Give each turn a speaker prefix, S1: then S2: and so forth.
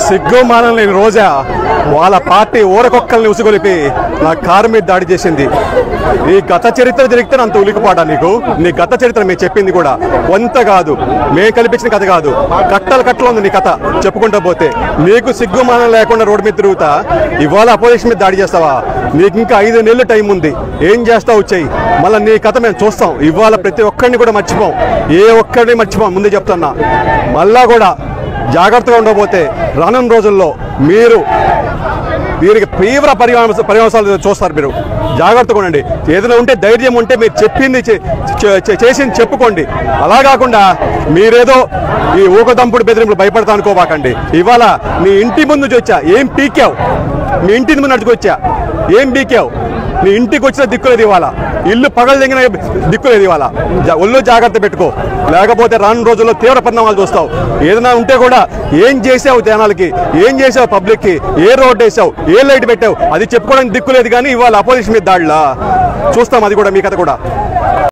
S1: సిగ్గు మానం లేని రోజా వాళ్ళ పార్టీ ఊరకొక్కల్ని ఉసుగొలిపి నా కారు మీద దాడి చేసింది నీ గత చరిత్ర జరిగితే అంత ఉలికిపాట నీకు నీ గత చరిత్ర మేము చెప్పింది కూడా కొంత కాదు మేము కల్పించిన కథ కాదు కట్టలు కట్టలు ఉంది నీ కథ చెప్పుకుంటా పోతే నీకు సిగ్గు మానం లేకుండా రోడ్డు మీద తిరుగుతా ఇవాళ అపోజిషన్ మీద దాడి చేస్తావా నీకు ఇంకా ఐదు నెలలు టైం ఉంది ఏం చేస్తావు చెయ్యి మళ్ళీ నీ కథ మేము చూస్తాం ఇవాళ ప్రతి ఒక్కరిని కూడా మర్చిపోం ఏ ఒక్కరిని మర్చిపోం ముందే చెప్తున్నా మళ్ళా కూడా జాగ్రత్తగా ఉండబోతే రానున్న రోజుల్లో మీరు దీనికి తీవ్ర పరిణామ పరిణామాలు చూస్తారు మీరు జాగ్రత్తగా ఉండండి ఏదైనా ఉంటే ధైర్యం ఉంటే మీరు చెప్పింది చే- చే- చేసింది చెప్పుకోండి అలా కాకుండా మీరేదో ఈ ఊకదంపుడు బెదిరింపులు భయపడతా అనుకోబాకండి ఇవాళ మీ ఇంటి ముందు నుంచి వచ్చా ఏం పీకావు మీ ఇంటి ముందు నడుచుకొచ్చా ఏం పీకావు మీ ఇంటికి వచ్చిన దిక్కులేదు ఇవాళ ఇల్లు పగలు దిగిన దిక్కులేదు ఇవాళ జా- ఒళ్ళు జాగ్రత్త పెట్టుకో లేకపోతే రాను రోజుల్లో తీవ్ర పరిణామాలు చూస్తావు ఏదైనా ఉంటే కూడా ఏం చేసావు జనాలకి ఏం చేసావు పబ్లిక్కి ఏ రోడ్ వేసావు ఏ లైట్ పెట్టావు అది చెప్పుకోవడానికి దిక్కులేదు కానీ ఇవాళ అపోజిషన్ మీద దాడిలా చూస్తాం అది కూడా మీ కథ కూడా